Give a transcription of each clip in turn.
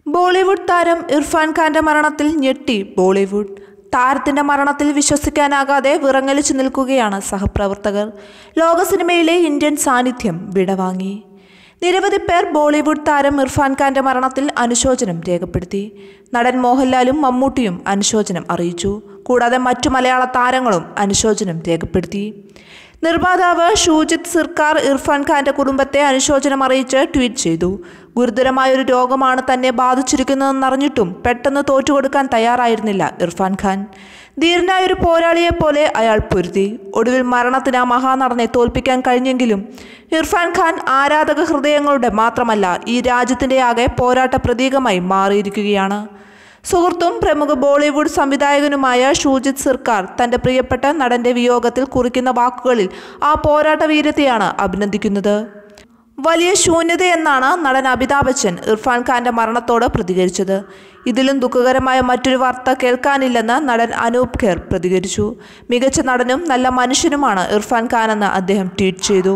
ബോളിവുഡ് താരം ഇർഫാൻ ഖാന്റെ മരണത്തിൽ ഞെട്ടി ബോളിവുഡ് താരത്തിന്റെ മരണത്തിൽ വിശ്വസിക്കാനാകാതെ വിറങ്ങലിച്ചു നിൽക്കുകയാണ് സഹപ്രവർത്തകർ ലോക സിനിമയിലെ ഇന്ത്യൻ സാന്നിധ്യം വിടവാങ്ങി നിരവധി പേർ ബോളിവുഡ് താരം ഇർഫാൻ ഖാന്റെ മരണത്തിൽ അനുശോചനം രേഖപ്പെടുത്തി നടൻ മോഹൻലാലും മമ്മൂട്ടിയും അനുശോചനം അറിയിച്ചു കൂടാതെ മറ്റു മലയാള താരങ്ങളും അനുശോചനം രേഖപ്പെടുത്തി നിർമ്മാതാവ് ഷൂജിത് സിർക്കാർ ഇർഫാൻ ഖാന്റെ കുടുംബത്തെ അനുശോചനം അറിയിച്ച് ട്വീറ്റ് ചെയ്തു ഗുരുതരമായൊരു രോഗമാണ് തന്നെ ബാധിച്ചിരിക്കുന്നതെന്നറിഞ്ഞിട്ടും പെട്ടെന്ന് തോറ്റുകൊടുക്കാൻ തയ്യാറായിരുന്നില്ല ഇർഫാൻ ഖാൻ ധീരനായ ഒരു പോരാളിയെ പോലെ അയാൾ പൊരുതി ഒടുവിൽ മരണത്തിന് ആ മഹാനടനെ തോൽപ്പിക്കാൻ കഴിഞ്ഞെങ്കിലും ഇർഫാൻ ഖാൻ ആരാധക ഹൃദയങ്ങളുടെ മാത്രമല്ല ഈ രാജ്യത്തിൻ്റെ ആകെ പോരാട്ട പ്രതീകമായി മാറിയിരിക്കുകയാണ് സുഹൃത്തും പ്രമുഖ ബോളിവുഡ് സംവിധായകനുമായ ഷൂജിത് സിർക്കാർ തന്റെ പ്രിയപ്പെട്ട നടന്റെ വിയോഗത്തിൽ കുറിക്കുന്ന വാക്കുകളിൽ ആ പോരാട്ട വീരത്തെയാണ് അഭിനന്ദിക്കുന്നത് വലിയ ശൂന്യതയെന്നാണ് നടൻ അമിതാഭ് ബച്ചൻ ഇർഫാൻ ഖാന്റെ മരണത്തോട് പ്രതികരിച്ചത് ഇതിലും ദുഃഖകരമായ മറ്റൊരു വാർത്ത കേൾക്കാനില്ലെന്ന് നടൻ അനൂപ് ഖേർ പ്രതികരിച്ചു മികച്ച നടനും നല്ല മനുഷ്യനുമാണ് ഇർഫാൻ ഖാനെന്ന് അദ്ദേഹം ട്വീറ്റ് ചെയ്തു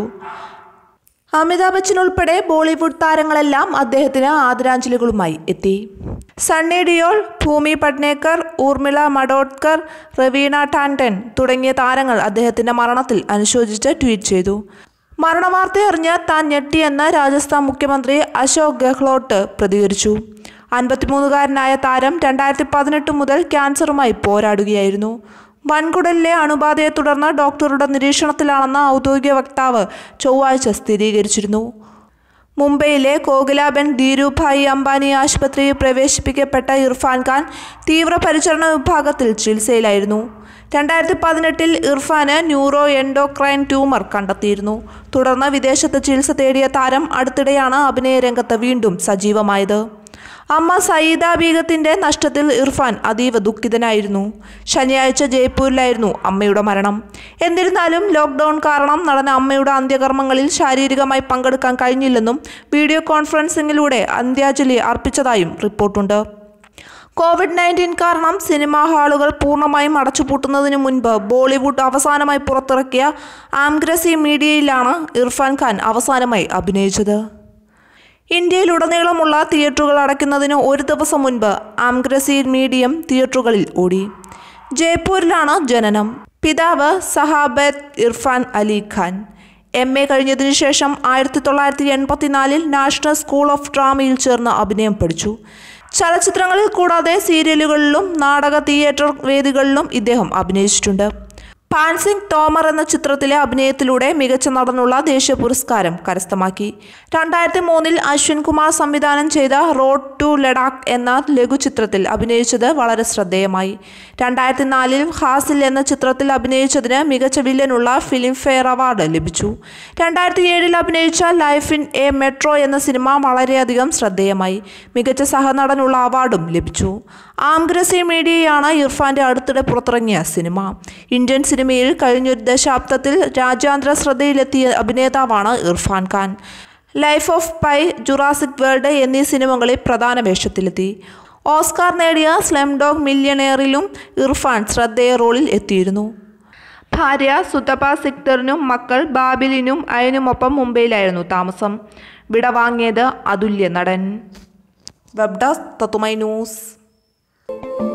അമിതാഭ് ബച്ചൻ ഉൾപ്പെടെ ബോളിവുഡ് താരങ്ങളെല്ലാം അദ്ദേഹത്തിന് ആദരാഞ്ജലികളുമായി എത്തി സണ്ണി ഡിയോൾ ഭൂമി പട്നേക്കർ ഊർമിള മഡോഡ്കർ റവീണ ടാൻഡൻ തുടങ്ങിയ താരങ്ങൾ അദ്ദേഹത്തിന്റെ മരണത്തിൽ അനുശോചിച്ച് ട്വീറ്റ് ചെയ്തു മരണവാർത്തയറിഞ്ഞ് താൻ ഞെട്ടിയെന്ന് രാജസ്ഥാൻ മുഖ്യമന്ത്രി അശോക് ഗെഹ്ലോട്ട് പ്രതികരിച്ചു അൻപത്തിമൂന്നുകാരനായ താരം രണ്ടായിരത്തി പതിനെട്ട് മുതൽ ക്യാൻസറുമായി പോരാടുകയായിരുന്നു വൻകുടലിലെ അണുബാധയെ തുടർന്ന് ഡോക്ടറുടെ നിരീക്ഷണത്തിലാണെന്ന് ഔദ്യോഗിക വക്താവ് ചൊവ്വാഴ്ച സ്ഥിരീകരിച്ചിരുന്നു മുംബൈയിലെ കോകിലാബെൻ ധീരുഭായി അംബാനി ആശുപത്രിയിൽ പ്രവേശിപ്പിക്കപ്പെട്ട ഇർഫാൻ ഖാൻ തീവ്രപരിചരണ വിഭാഗത്തിൽ ചികിത്സയിലായിരുന്നു രണ്ടായിരത്തി പതിനെട്ടിൽ ഇർഫാന് ന്യൂറോ എൻഡോക്രൈൻ ട്യൂമർ കണ്ടെത്തിയിരുന്നു തുടർന്ന് വിദേശത്ത് ചികിത്സ തേടിയ താരം അടുത്തിടെയാണ് അഭിനയ രംഗത്ത് വീണ്ടും സജീവമായത് അമ്മ സയ്യിദ ബീഗത്തിന്റെ നഷ്ടത്തിൽ ഇർഫാൻ അതീവ ദുഃഖിതനായിരുന്നു ശനിയാഴ്ച ജയ്പൂരിലായിരുന്നു അമ്മയുടെ മരണം എന്നിരുന്നാലും ലോക്ക്ഡൌൺ കാരണം നടന്ന അമ്മയുടെ അന്ത്യകർമ്മങ്ങളിൽ ശാരീരികമായി പങ്കെടുക്കാൻ കഴിഞ്ഞില്ലെന്നും വീഡിയോ കോൺഫറൻസിംഗിലൂടെ അന്ത്യാഞ്ജലി അർപ്പിച്ചതായും റിപ്പോർട്ടുണ്ട് കോവിഡ് നയൻറ്റീൻ കാരണം സിനിമാ ഹാളുകൾ പൂർണ്ണമായും അടച്ചുപൂട്ടുന്നതിന് മുൻപ് ബോളിവുഡ് അവസാനമായി പുറത്തിറക്കിയ ആംഗ്രസി മീഡിയയിലാണ് ഇർഫാൻ ഖാൻ അവസാനമായി അഭിനയിച്ചത് ഇന്ത്യയിലുടനീളമുള്ള തിയേറ്ററുകൾ അടയ്ക്കുന്നതിന് ഒരു ദിവസം മുൻപ് ആംഗ്രസി മീഡിയം തിയേറ്ററുകളിൽ ഓടി ജയ്പൂരിലാണ് ജനനം പിതാവ് സഹാബത്ത് ഇർഫാൻ അലി ഖാൻ എം എ കഴിഞ്ഞതിനു ശേഷം ആയിരത്തി തൊള്ളായിരത്തി എൺപത്തിനാലിൽ നാഷണൽ സ്കൂൾ ഓഫ് ഡ്രാമയിൽ ചേർന്ന് അഭിനയം പഠിച്ചു ചലച്ചിത്രങ്ങളിൽ കൂടാതെ സീരിയലുകളിലും നാടക തിയേറ്റർ വേദികളിലും ഇദ്ദേഹം അഭിനയിച്ചിട്ടുണ്ട് പാൻസിംഗ് തോമർ എന്ന ചിത്രത്തിലെ അഭിനയത്തിലൂടെ മികച്ച നടനുള്ള ദേശീയ പുരസ്കാരം കരസ്ഥമാക്കി രണ്ടായിരത്തി മൂന്നിൽ അശ്വിൻ കുമാർ സംവിധാനം ചെയ്ത റോഡ് ടു ലഡാക്ക് എന്ന ലഘുചിത്രത്തിൽ അഭിനയിച്ചത് വളരെ ശ്രദ്ധേയമായി രണ്ടായിരത്തി നാലിൽ ഹാസിൽ എന്ന ചിത്രത്തിൽ അഭിനയിച്ചതിന് മികച്ച വില്ലനുള്ള ഫിലിം ഫെയർ അവാർഡ് ലഭിച്ചു രണ്ടായിരത്തി ഏഴിൽ അഭിനയിച്ച ലൈഫ് ഇൻ എ മെട്രോ എന്ന സിനിമ വളരെയധികം ശ്രദ്ധേയമായി മികച്ച സഹനടനുള്ള അവാർഡും ലഭിച്ചു ആംഗ്രസി മീഡിയയാണ് ഇർഫാന്റെ അടുത്തിടെ പുറത്തിറങ്ങിയ സിനിമ ഇന്ത്യൻ സിനിമയിൽ കഴിഞ്ഞൊരു ദശാബ്ദത്തിൽ രാജ്യാന്തര ശ്രദ്ധയിലെത്തിയ അഭിനേതാവാണ് Irfan Khan Life of Pi Jurassic World എന്നീ സിനിമകളിൽ പ്രധാന വേഷത്തിലെത്തി ഓസ്കാർ നേടിയ സ്ലെം ഡോഗ് മില്യണയറിലും ഇർഫാൻ ശ്രദ്ധേയ റോളിൽ എത്തിയിരുന്നു ഭാര്യ സുതപ സിക്തറിനും മക്കൾ ബാബിലിനും അയനുമൊപ്പം മുംബൈയിലായിരുന്നു താമസം വിടവാങ്ങിയത് അതുല്യ നടൻ വെബ് ഡെസ്ക് തത്തുമൈ ന്യൂസ്